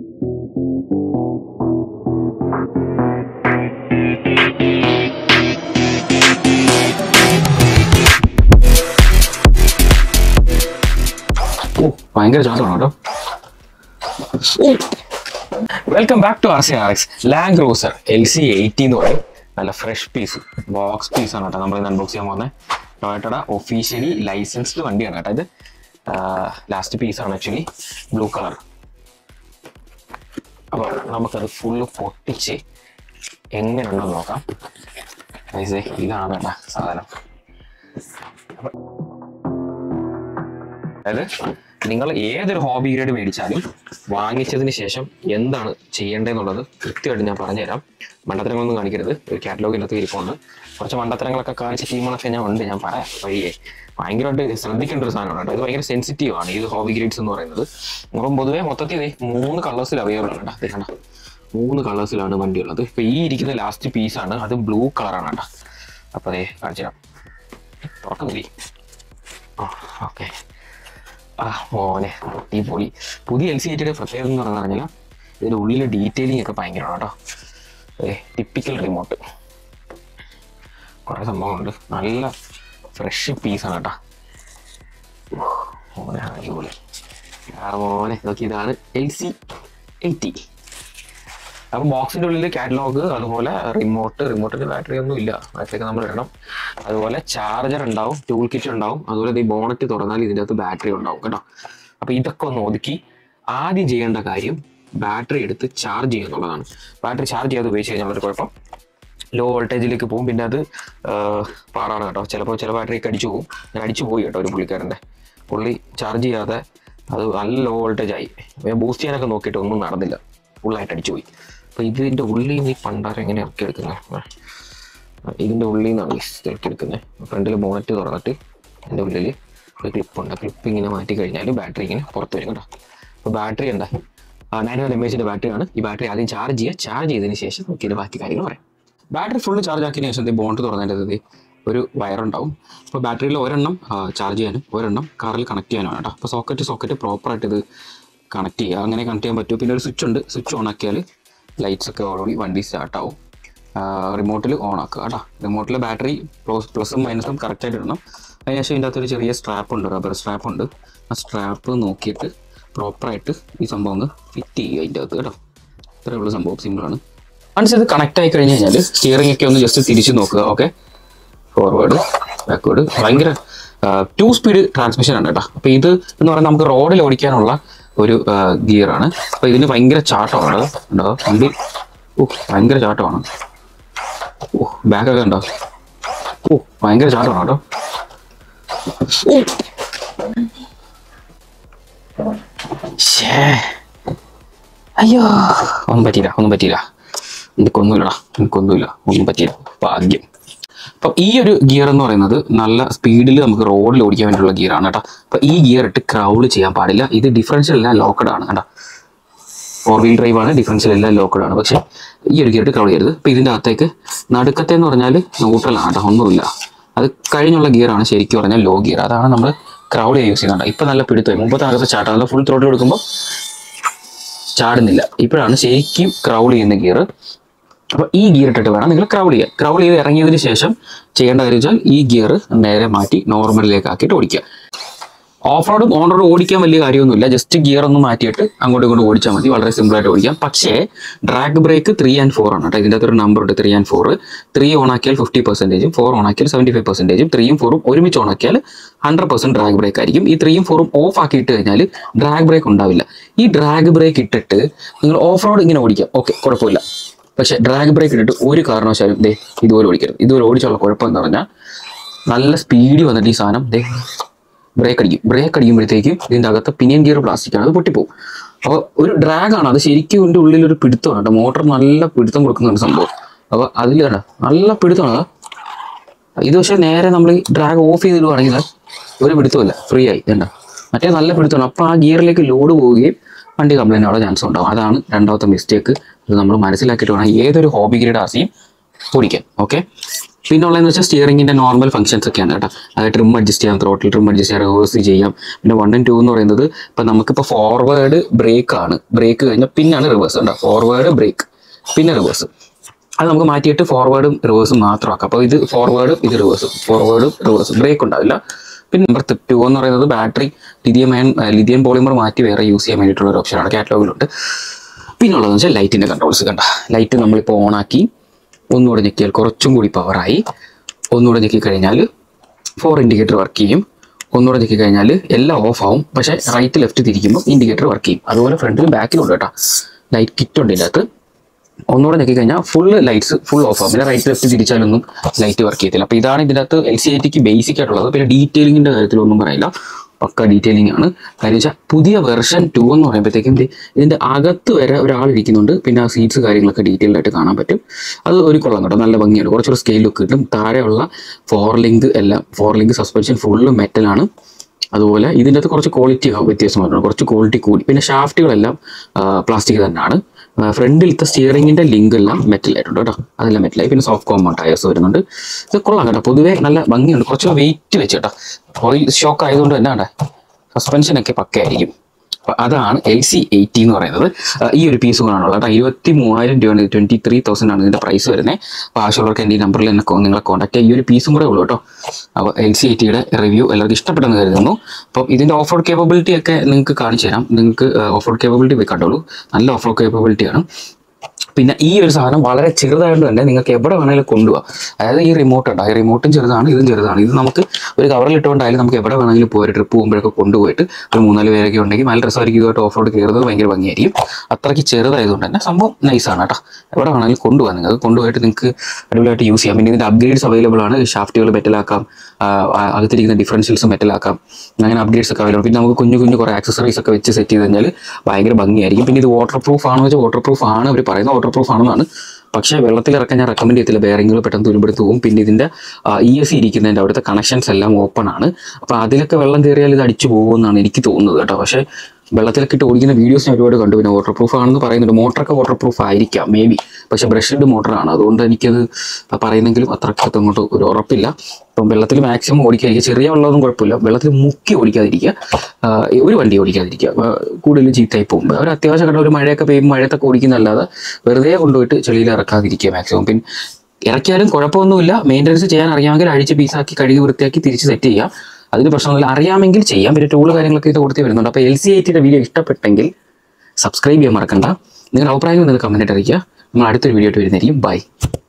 ഓ ഭയങ്കര ചാട്ടമാണ് കേട്ടോ welcome back to R C R X land cruiser L C eighty എന്ന് പറയും നല്ല ഫ്രഷ് പീസ് ബോക്സ് പീസ് ആണ് കേട്ടോ നമ്മൾ ഇന്ന് അൺബോക്സ് ചെയ്യാൻ പോകുന്നത് ടൊയോട്ടയുടെ ഒഫീഷ്യലി ലൈസൻസ്ഡ് വണ്ടിയാണ് കേട്ടോ ഇത് ലാസ്റ്റ് പീസാണ് ആക്ച്വലി ബ്ലൂ കളർ അപ്പോൾ നമുക്കത് ഫുള്ള് പൊട്ടിച്ച് എങ്ങനെയുണ്ടെന്ന് നോക്കാം ഗൈസേ, ഇതാണ് കേട്ടോ സാധനം അതായത് നിങ്ങൾ ഏതൊരു ഹോബി ഗ്രേഡ് മേടിച്ചാലും വാങ്ങിച്ചതിന് ശേഷം എന്താണ് ചെയ്യേണ്ടതെന്നുള്ളത് കൃത്യമായിട്ട് ഞാൻ പറഞ്ഞുതരാം മണ്ടത്തരങ്ങളൊന്നും കാണിക്കരുത് ഒരു കാറ്റലോഗിനകത്ത് ഇരിപ്പുണ്ട് കുറച്ച് മണ്ടത്തരങ്ങളൊക്കെ കാണിച്ച ടീമുകളൊക്കെ ഞാൻ ഉണ്ട് ഞാൻ പറയാം വഴിയേ ഭയങ്കരമായിട്ട് ശ്രദ്ധിക്കേണ്ട ഒരു സാധനമാണ് കേട്ടോ ഇത് ഭയങ്കര സെൻസിറ്റീവ് ആണ് ഇത് ഹോബി ഗ്രേഡ്സ് എന്ന് പറയുന്നത് അപ്പം പൊതുവേ മൊത്തത്തിൽ ദേ മൂന്ന് കളേഴ്സിൽ അവൈലബിൾ ആണ് കേട്ടോ ദേ കണ്ടോ മൂന്ന് കളേഴ്സിലാണ് വണ്ടി ഉള്ളത് ഇപ്പൊ ഈ ഇരിക്കുന്ന ലാസ്റ്റ് പീസാണ് അത് ബ്ലൂ കളറാണ് കേട്ടോ അപ്പൊ അതേ കാണിച്ചു തരാം തുറക്കുന്നില്ലേ ആ ഓക്കെ ആ മോനെ അടിപൊളി പുതിയ എൽ സി ഐറ്റിയുടെ പ്രത്യേകത എന്ന് പറഞ്ഞു കഴിഞ്ഞാൽ ഇതിൻ്റെ ഉള്ളിലെ ഡീറ്റെയിലിംഗ് ഒക്കെ ഭയങ്കരമാണ് കേട്ടോ ഏ ടിപ്പിക്കൽ റിമോട്ട് കുറേ സംഭവമുണ്ട് നല്ല ഫ്രഷ് പീസാണ് കേട്ടോ ഉഹ്, മോനെ അടിപൊളി ആ മോനെ നോക്കി ഇതാണ് എൽ സി എയ്റ്റി അപ്പം ബോക്സിന്റെ ഉള്ളിൽ കാറ്റലോഗ് അതുപോലെ റിമോട്ട് റിമോട്ടിന്റെ ബാറ്ററി ഒന്നും ഇല്ല ബാറ്ററിയൊക്കെ നമ്മൾ ഇടണം അതുപോലെ ചാർജർ ഉണ്ടാവും ടൂൾ കിറ്റ് ഉണ്ടാവും അതുപോലെ ഈ ബോണറ്റ് തുറന്നാൽ ഇതിൻ്റെ അകത്ത് ബാറ്ററി ഉണ്ടാവും കേട്ടോ അപ്പൊ ഇതൊക്കെ ഒന്ന് ഒതുക്കി ആദ്യം ചെയ്യേണ്ട കാര്യം ബാറ്ററി എടുത്ത് ചാർജ് ചെയ്യുക എന്നുള്ളതാണ് ബാറ്ററി ചാർജ് ചെയ്യാതെ ഉപയോഗിച്ച് കഴിഞ്ഞാൽ ഒരു കുഴപ്പം ലോ വോൾട്ടേജിലേക്ക് പോകും പിന്നെ അത് ആ, പാടാണ് കേട്ടോ ചിലപ്പോൾ ചില ബാറ്ററി ഒക്കെ അടിച്ചു പോകും ഞാൻ അടിച്ചു പോയി കേട്ടോ ഒരു പുള്ളിക്കാരൻ്റെ പുള്ളി ചാർജ് ചെയ്യാതെ അത് നല്ല ലോ വോൾട്ടേജ് ആയി ഞാൻ ബൂസ്റ്റ് ചെയ്യാനൊക്കെ നോക്കിയിട്ട് ഒന്നും നടന്നില്ല ഫുള്ളായിട്ട് അടിച്ചു പോയി അപ്പോൾ ഇതിൻ്റെ ഉള്ളിൽ നിന്ന് ഈ പണ്ടാരം എങ്ങനെ ഇറക്കി എടുക്കുന്നത് ഇതിൻ്റെ ഉള്ളിൽ നിന്നാണ് ഇറക്കി എടുക്കുന്നത് ഫ്രണ്ടിൽ ബോണറ്റ് തുറന്നിട്ട് എൻ്റെ ഉള്ളിൽ ഒരു ക്ലിപ്പ് ഉണ്ട് ക്ലിപ്പ് ഇങ്ങനെ മാറ്റി കഴിഞ്ഞാൽ ബാറ്ററി ഇങ്ങനെ പുറത്ത് വരും കേട്ടോ അപ്പോൾ ബാറ്ററി എന്താ നയൻ ഹൺഡ്രഡ് എം എച്ചിൻ്റെ ബാറ്ററിയാണ് ഈ ബാറ്ററി ആദ്യം ചാർജ് ചെയ്യുക ചാർജ് ചെയ്തതിന് ശേഷം നോക്കിയിട്ട് ബാക്കി കാര്യങ്ങൾ പറയാം ബാറ്ററി ഫുള്ള് ചാർജ് ആക്കിയതിന് ശേഷം ബോണ്ട് തുറന്നതിൻ്റെ ഒരു വയറുണ്ടാവും അപ്പോൾ ബാറ്ററിയിൽ ഒരെണ്ണം ചാർജ് ചെയ്യാനും ഒരെണ്ണം കാറിൽ കണക്ട് ചെയ്യാനാണ് കേട്ടോ അപ്പോൾ സോക്കറ്റ് സോക്കറ്റ് പ്രോപ്പറായിട്ട് ഇത് കണക്ട് ചെയ്യുക അങ്ങനെ കണക്ട് ചെയ്യാൻ പറ്റും പിന്നെ ഒരു സ്വിച്ച് ഉണ്ട് സ്വിച്ച് ഓൺ ആക്കിയാൽ ലൈറ്റ്സ് ഒക്കെ ഓൾറെഡി വണ്ടി സ്റ്റാർട്ട് ആവും റിമോട്ടിൽ ഓൺ ആക്കുക കേട്ടോ റിമോട്ടിലെ ബാറ്ററി പ്ലസ് പ്ലസും മൈനസും കറക്റ്റായിട്ട് ഇടണം അതിനുശേഷം ഇതിൻ്റെ അകത്തൊരു ചെറിയ സ്ട്രാപ്പ് ഉണ്ട് റബ്ബർ സ്ട്രാപ്പ് ഉണ്ട് ആ സ്ട്രാപ്പ് നോക്കിയിട്ട് പ്രോപ്പറായിട്ട് ഈ സംഭവം ഒന്ന് ഫിറ്റ് ചെയ്യുക അതിൻ്റെ അകത്ത് കേട്ടോ ഇത്രയേ ഉള്ളൂ സംഭവം സിമ്പിളാണ് വൺസ് ഇത് കണക്ട് ആയി കഴിഞ്ഞ് കഴിഞ്ഞാൽ സ്റ്റിയറിംഗ് ഒക്കെ ഒന്ന് ജസ്റ്റ് തിരിച്ച് നോക്കുക ഓക്കെ ഫോർവേഡ് ബാക്ക്വേഡ് ഭയങ്കര ടു സ്പീഡ് ട്രാൻസ്മിഷൻ ആണ് കേട്ടോ അപ്പോൾ ഇത് എന്ന് പറയുന്നത് നമുക്ക് റോഡിൽ ഓടിക്കാനുള്ള ഒരു ഗിയർ ആണ് അപ്പോൾ ഇതിന് ഭയങ്കര ചാട്ടമാണ് ഉണ്ടോ വണ്ടി ഓ ഭയങ്കര ചാട്ടമാണ് ഓ ബാക്കൊക്കെ ഉണ്ടോ ഓ ഭയങ്കര ചാട്ടമാണ് കേട്ടോ ശ്ശേ. അയ്യോ ഒന്നും പറ്റിയില്ല ഒന്നും പറ്റിയില്ല എനിക്കൊന്നുമില്ലടാ എനിക്കൊന്നുമില്ല ഒന്നും പറ്റിയില്ല ഭാഗ്യം അപ്പം ഈ ഒരു ഗിയർ എന്ന് പറയുന്നത് നല്ല സ്പീഡിൽ നമുക്ക് റോഡിൽ ഓടിക്കാൻ വേണ്ടിയുള്ള ഗിയർ ആണ് കേട്ടോ അപ്പൊ ഈ ഗിയർ ഇട്ട് ക്രൗൾ ചെയ്യാൻ പാടില്ല ഇത് ഡിഫറൻഷ്യൽ എല്ലാം ലോക്കഡ് ആണ് കേട്ടോ ഫോർ വീൽ ഡ്രൈവ് ആണ് ഡിഫറൻഷ്യൽ എല്ലാം ലോക്കഡ് ആണ് പക്ഷേ ഈ ഒരു ഗിയർ ഇട്ട് ക്രൗൾ ചെയ്യരുത് അപ്പൊ ഇതിന്റെ അകത്തേക്ക് നടുക്കത്തെ എന്ന് പറഞ്ഞാൽ ന്യൂട്രലാണ് കേട്ടോ ഒന്നുമില്ല അത് കഴിഞ്ഞുള്ള ഗിയർ ആണ് ശരിക്കും പറഞ്ഞാൽ ലോ ഗിയർ അതാണ് നമ്മൾ ക്രൗഡ് യൂസ് ചെയ്യുന്നുണ്ട് ഇപ്പൊ നല്ല പിടുത്തമായി മുമ്പത്തെ അകത്ത് ചാട്ടം നല്ല ഫുൾ ത്രോട്ടിൽ കൊടുക്കുമ്പോൾ ചാടുന്നില്ല ഇപ്പോഴാണ് ശരിക്കും ക്രൗൾ ചെയ്യുന്ന ഗിയർ അപ്പൊ ഈ ഗിയർ ഇട്ടിട്ട് വേണം നിങ്ങൾ ക്രൗൾ ചെയ്യാൻ ക്രൗൾ ചെയ്ത് ഇറങ്ങിയതിന് ശേഷം ചെയ്യേണ്ട കാര്യം വെച്ചാൽ ഈ ഗിയർ നേരെ മാറ്റി നോർമലിലേക്ക് ആക്കിയിട്ട് ഓടിക്കുക ഓഫ് റോഡും ഓൺ റോഡും ഓടിക്കാൻ വലിയ കാര്യമൊന്നുമില്ല ജസ്റ്റ് ഗിയർ ഒന്ന് മാറ്റിയിട്ട് അങ്ങോട്ടും ഇങ്ങോട്ടും ഓടിച്ചാൽ മതി വളരെ സിമ്പിൾ ആയിട്ട് ഓടിക്കാം പക്ഷേ drag brake three and four ആണ് കേട്ടോ ഇതിൻ്റെ അകത്തൊരു നമ്പർ ഉണ്ട് three and four three on ആക്കിയാൽ ഫിഫ്റ്റി പെർസെൻറ്റേജും ഫോർ ഓൺ ആക്കിയാൽ സെവൻറ്റി ഫൈവ് പെർസെൻറ്റേജും ത്രീയും ഫോറും ഒരുമിച്ച് ഓൺ ആക്കിയാൽ ഹൺഡ്രഡ് പെർസെൻറ്റ് ഡ്രാഗ് ബ്രേക്ക് ആയിരിക്കും ഈ ത്രീയും ഫോറും ഓഫ് ആക്കി ഇട്ട് കഴിഞ്ഞാൽ ഡ്രാഗ് ബ്രേക്ക് ഉണ്ടാവില്ല ഈ ഡ്രാഗ് ബ്രേക്ക് ഇട്ടിട്ട് നിങ്ങൾ ഓഫ് റോഡ് ഇങ്ങനെ ഓടിക്കാം ഓക്കെ കുഴപ്പമില്ല പക്ഷേ ഡ്രാഗ് ബ്രേക്ക് ഇട്ടിട്ട് ഒരു കാരണവശാലും ദേ ഇതുപോലെ ഓടിക്കരുത് ഇതുപോലെ ഓടിച്ചുള്ള കുഴപ്പം എന്ന് പറഞ്ഞാൽ നല്ല സ്പീഡിൽ വന്നിട്ട് ഈ സാധനം ദേ ബ്രേക്ക് അടിക്കും ബ്രേക്ക് അടിക്കുമ്പോഴത്തേക്കും ഇതിൻ്റെ അകത്ത് പിനിയൻ ഗിയർ പ്ലാസ്റ്റിക് ആണ് അത് പൊട്ടിപ്പോകും അപ്പോൾ ഒരു ഡ്രാഗ് ആണ് അത് ശരിക്കും ഇതിൻ്റെ ഉള്ളിൽ ഒരു പിടുത്തമാണ് കേട്ടോ മോട്ടർ നല്ല പിടുത്തം കൊടുക്കുന്ന സംഭവം അപ്പോൾ അതിൽ കണ്ട നല്ല പിടുത്തമാണ് ഇത് പക്ഷേ നേരെ നമ്മൾ ഈ ഡ്രാഗ് ഓഫ് ചെയ്തിടുവാണെങ്കിൽ ഒരു പിടുത്തമില്ല ഫ്രീ ആയി ഇതണ്ട മറ്റേ നല്ല പിടുത്തമാണ് അപ്പോൾ ആ ഗിയറിലേക്ക് ലോഡ് പോവുകയും വണ്ടി കംപ്ലൈൻ്റ് ആവാൻ ചാൻസ് ഉണ്ടാവും അതാണ് രണ്ടാമത്തെ മിസ്റ്റേക്ക് ഇത് നമ്മൾ മനസ്സിലാക്കിയിട്ട് വേണം ഏതൊരു ഹോബി ഗ്രേഡ് ആർസിയും ഓടിക്കാൻ ഓക്കെ പിന്നെ ഉള്ളതെന്ന് വെച്ചാൽ സ്റ്റിയറിംഗിന്റെ നോർമൽ ഫംഗ്ഷൻസ് ഒക്കെയാണ് കേട്ടോ അതായത് ട്രിം അഡ്ജസ്റ്റ് ചെയ്യാം ത്രോട്ടിൽ ട്രിം അഡ്ജസ്റ്റ് ചെയ്യാം റിവേഴ്സ് ചെയ്യാം പിന്നെ വൺ ആൻഡ് ടു എന്ന് പറയുന്നത് ഇപ്പം നമുക്കിപ്പോൾ ഫോർവേഡ് ബ്രേക്ക് ആണ് ബ്രേക്ക് കഴിഞ്ഞാൽ പിന്നാണ് റിവേഴ്സ് ഉണ്ടോ ഫോർവേഡ് ബ്രേക്ക് പിന്നെ റിവേഴ്സ് അത് നമുക്ക് മാറ്റിയിട്ട് ഫോർവേഡും റിവേഴ്സും മാത്രമാക്കാം അപ്പോൾ ഇത് ഫോർവേഡും ഇത് റിവേഴ്സും ഫോർവേഡും റിവേഴ്സും ബ്രേക്ക് ഉണ്ടാവില്ല പിന്നെ നമ്പർ ടു എന്ന് പറയുന്നത് battery lithium ion lithium polymer മാറ്റി വേറെ യൂസ് ചെയ്യാൻ വേണ്ടിയിട്ടുള്ള ഒരു ഓപ്ഷനാണ് കാറ്റലോഗിലുണ്ട് പിന്നെ ഉള്ളതെന്ന് വെച്ചാൽ ലൈറ്റിൻ്റെ കൺട്രോൾസ് കണ്ട ലൈറ്റ് നമ്മളിപ്പോൾ ഓണാക്കി ഒന്നുകൂടെ ഞെക്കിയാൽ കുറച്ചും കൂടി പവറായി ഒന്നുകൂടെ ഞെക്കി കഴിഞ്ഞാൽ ഫോർ ഇൻഡിക്കേറ്റർ വർക്ക് ചെയ്യും ഒന്നുകൂടെ ഞെക്കി കഴിഞ്ഞാൽ എല്ലാം ഓഫ് ആവും പക്ഷേ റൈറ്റ് ലെഫ്റ്റ് തിരിക്കുമ്പോൾ ഇൻഡിക്കേറ്റർ വർക്ക് ചെയ്യും അതുപോലെ ഫ്രണ്ടിലും ബാക്കിലും ഉണ്ട് കേട്ടോ ലൈറ്റ് കിറ്റ് ഉണ്ട് ഇതിനകത്ത് ഒന്നുകൂടെ ഞെക്കി കഴിഞ്ഞാൽ ഫുൾ ലൈറ്റ്സ് ഫുൾ ഓഫ് ആവും പിന്നെ റൈറ്റ് ലെഫ്റ്റ് തിരിച്ചാലൊന്നും ലൈറ്റ് വർക്ക് ചെയ്യത്തില്ല അപ്പോൾ ഇതാണ് ഇതിനകത്ത് എൽ സി ഐ ടിക്ക് ബേസിക് ആയിട്ടുള്ളത് പിന്നെ ഡീറ്റെയിലിങ്ങിൻ്റെ കാര്യത്തിലൊന്നും പറയില്ല പക്ക ഡീറ്റെയിലിംഗ് ആണ് കാര്യം വെച്ചാൽ പുതിയ വെർഷൻ ടു എന്ന് പറയുമ്പോഴത്തേക്കും ദേ ഇതിന്റെ അകത്ത് വരെ ഒരാൾ ഇരിക്കുന്നുണ്ട് പിന്നെ ആ സീറ്റ്സ് കാര്യങ്ങളൊക്കെ ഡീറ്റെയിൽഡ് ആയിട്ട് കാണാൻ പറ്റും അത് ഒരു കൊള്ളാം കേട്ടോ നല്ല ഭംഗിയാണ് കുറച്ചൊരു സ്കെയിൽ ലുക്ക് കിട്ടും താഴെയുള്ള ഫോർ ലിങ്ക് എല്ലാം ഫോർ ലിങ്ക് സസ്പെൻഷൻ ഫുള്ള് മെറ്റലാണ് അതുപോലെ ഇതിൻ്റെ അകത്ത് കുറച്ച് ക്വാളിറ്റി വ്യത്യാസം വരുന്നുണ്ട് കുറച്ച് ക്വാളിറ്റി കൂടി പിന്നെ ഷാഫ്റ്റുകളെല്ലാം പ്ലാസ്റ്റിക് തന്നെയാണ് ഫ്രണ്ടിലത്തെ സ്റ്റിയറിംഗിന്റെ ലിങ്ക് എല്ലാം മെറ്റൽ ആയിട്ടുണ്ട് കേട്ടോ അതെല്ലാം മെറ്റലായി പിന്നെ സോഫ്റ്റ് കോമ്പൗണ്ട് ടയേഴ്സ് വരുന്നുണ്ട് ഇത് കൊള്ളാം കേട്ടോ പൊതുവേ നല്ല ഭംഗിയുണ്ട് കുറച്ച് വെയിറ്റ് വെച്ച് കേട്ടോ ഓയിൽ ഷോക്ക് ആയതുകൊണ്ട് തന്നെ കേട്ടോ സസ്പെൻഷൻ ഒക്കെ പക്കയായിരിക്കും അപ്പൊ അതാണ് എൽ സി എയ്റ്റി എന്ന് പറയുന്നത് ആ, ഈ ഒരു പീസ് കൊണ്ടാണുള്ളത് കേട്ടോ ഇരുപത്തി മൂവായിരം രൂപയാണ് ട്വന്റി ത്രീ തൗസൻഡ് ആണ് ഇതിന്റെ പ്രൈസ് വരുന്നത് അപ്പോൾ ആവശ്യമുള്ളവർക്ക് എൻ്റെ ഈ നമ്പറിൽ എന്നെ കൊ- നിങ്ങളെ കോൺടാക്ട് ചെയ്യാം ഈ ഒരു പീസും കൂടെ ഉള്ളൂ കേട്ടോ അപ്പോൾ എൽ സി എയ്റ്റിയുടെ റിവ്യൂ എല്ലാവർക്കും ഇഷ്ടപ്പെട്ടെന്ന് കരുതുന്നു അപ്പം ഇതിന്റെ ഓഫ് റോഡ് കേപ്പബിലിറ്റി ഒക്കെ നിങ്ങൾക്ക് കാണിച്ചു തരാം നിങ്ങൾക്ക് ഓഫ് റോഡ് കേപ്പബിലിറ്റി പോയി കണ്ടോളൂ നല്ല ഓഫ് റോഡ് കേപ്പബിലിറ്റി ആണ് പിന്നെ ഈ ഒരു സാധനം വളരെ ചെറുതായതുകൊണ്ട് തന്നെ നിങ്ങൾക്ക് എവിടെ വേണമെങ്കിലും കൊണ്ടുപോകാം അതായത് ഈ റിമോട്ട് ഉണ്ട് ഈ റിമോട്ടും ചെറുതാണ് ഇതും ചെറുതാണ് ഇത് നമുക്ക് ഒരു കവറിൽ ഇട്ടുകൊണ്ടായാലും നമുക്ക് എവിടെ വേണമെങ്കിലും പോയി ട്രിപ്പ് പോകുമ്പോഴൊക്കെ കൊണ്ടുപോയിട്ട് ഒരു മൂന്നാല് പേരൊക്കെ ഉണ്ടെങ്കിൽ നല്ല രസമായിരിക്കും ഇതുമായിട്ട് ഓഫ് റോഡ് കയറുന്നത് ഭയങ്കര ഭംഗിയായിരിക്കും അത്രയ്ക്ക് ചെറുതായതുകൊണ്ട് തന്നെ സംഭവം നൈസാണ് കേട്ടോ എവിടെ വേണമെങ്കിലും കൊണ്ടുപോകാം നിങ്ങൾക്ക് കൊണ്ടുപോയിട്ട് നിങ്ങൾക്ക് അടിപൊളിയായിട്ട് യൂസ് ചെയ്യാം പിന്നെ ഇതിന്റെ അപ്ഗ്രേഡ്സ് അവൈലബിൾ ആണ് ഷാഫ്റ്റുകൾ മെറ്റലാക്കാം അകത്തിരിക്കുന്ന ഡിഫറൻഷ്യൽസ് മെറ്റലാക്കാം അങ്ങനെ അപ്ഗ്രേഡ്സ് ഒക്കെ അവൈലബിൾ പിന്നെ നമുക്ക് കുഞ്ഞു കുഞ്ഞു കുറേ ആക്സസറീസ് ഒക്കെ വെച്ച് സെറ്റ് ചെയ്ത് കഴിഞ്ഞാൽ ഭയങ്കര ഭംഗിയായിരിക്കും പിന്നെ ഇത് വാട്ടർ പ്രൂഫ് ആണെന്ന് വെച്ചാൽ വാട്ടർ പ്രൂഫ് ആണ് അവർ പറയുന്നത് വാട്ടർ പ്രൂഫ് ആണെന്നാണ് പക്ഷേ വെള്ളത്തിൽ ഇറക്കാൻ ഞാൻ റെക്കമെൻഡ് ചെയ്യത്തില്ല ബെയറിങ്ങൾ പെട്ടെന്ന് തുരുമ്പെടുത്ത് പോകും പിന്നെ ഇതിന്റെ ഇ എസ് സി ഇരിക്കുന്നതിന്റെ അവിടുത്തെ കണക്ഷൻസ് എല്ലാം ഓപ്പൺ ആണ് അപ്പോൾ അതിലൊക്കെ വെള്ളം കയറിയാൽ ഇത് അടിച്ചു പോകുമെന്നാണ് എനിക്ക് തോന്നുന്നത് കേട്ടോ പക്ഷേ വെള്ളത്തിലൊക്കെ ഇട്ട് ഓടിക്കുന്ന വീഡിയോസ് ഞാൻ ഒരുപാട് കണ്ടു പിന്നെ വാട്ടർ പ്രൂഫ് ആണെന്ന് പറയുന്നുണ്ട് മോട്ടറൊക്കെ വാട്ടർ പ്രൂഫ് ആയിരിക്കാം മേ ബി പക്ഷേ ബ്രഷ്ഡ് മോട്ടറാണ് അതുകൊണ്ട് എനിക്കത് പറയുന്നെങ്കിലും അത്രയ്ക്ക് അങ്ങോട്ട് ഒരു ഉറപ്പില്ല ഇപ്പം വെള്ളത്തിൽ മാക്സിമം ഓടിക്കാതിരിക്കുക ചെറിയ വെള്ളമൊന്നും കുഴപ്പമില്ല വെള്ളത്തിൽ മുക്കി ഓടിക്കാതിരിക്കുക ആ, ഒരു വണ്ടി ഓടിക്കാതിരിക്കുക ആ, കൂടുതൽ ചീത്തയായി പോകുമ്പോൾ ഒരു അത്യാവശ്യം കണ്ട ഒരു മഴയൊക്കെ പെയ്യുമ്പോൾ മഴയത്തൊക്കെ ഓടിക്കുന്നതല്ലാതെ വെറുതെ കൊണ്ടുപോയിട്ട് ചെളിയിൽ ഇറക്കാതിരിക്കുക മാക്സിമം പിന്നെ ഇറക്കിയാലും കുഴപ്പമൊന്നുമില്ല മെയിൻ്റനൻസ് ചെയ്യാൻ അറിയാമെങ്കിൽ അഴിച്ച് പീസാക്കി കഴുകി വൃത്തിയാക്കി തിരിച്ച് സെറ്റ് ചെയ്യാം അതിന് പ്രശ്നമൊന്നുമില്ല അറിയാമെങ്കിൽ ചെയ്യാം പിന്നെ ടൂള് കാര്യങ്ങളൊക്കെ ഇത് കൊടുത്തേ വരുന്നുണ്ട് അപ്പോൾ എൽ സി ഐറ്റിയുടെ വീഡിയോ ഇഷ്ടപ്പെട്ടെങ്കിൽ സബ്സ്ക്രൈബ് ചെയ്യാൻ മറക്കണ്ട നിങ്ങളുടെ അഭിപ്രായങ്ങൾ നിങ്ങൾ കമൻറ്റ് അറിയിക്കുക നമ്മൾ അടുത്തൊരു വീഡിയോ ആയിട്ട് വരുന്നതായിരിക്കും ബൈ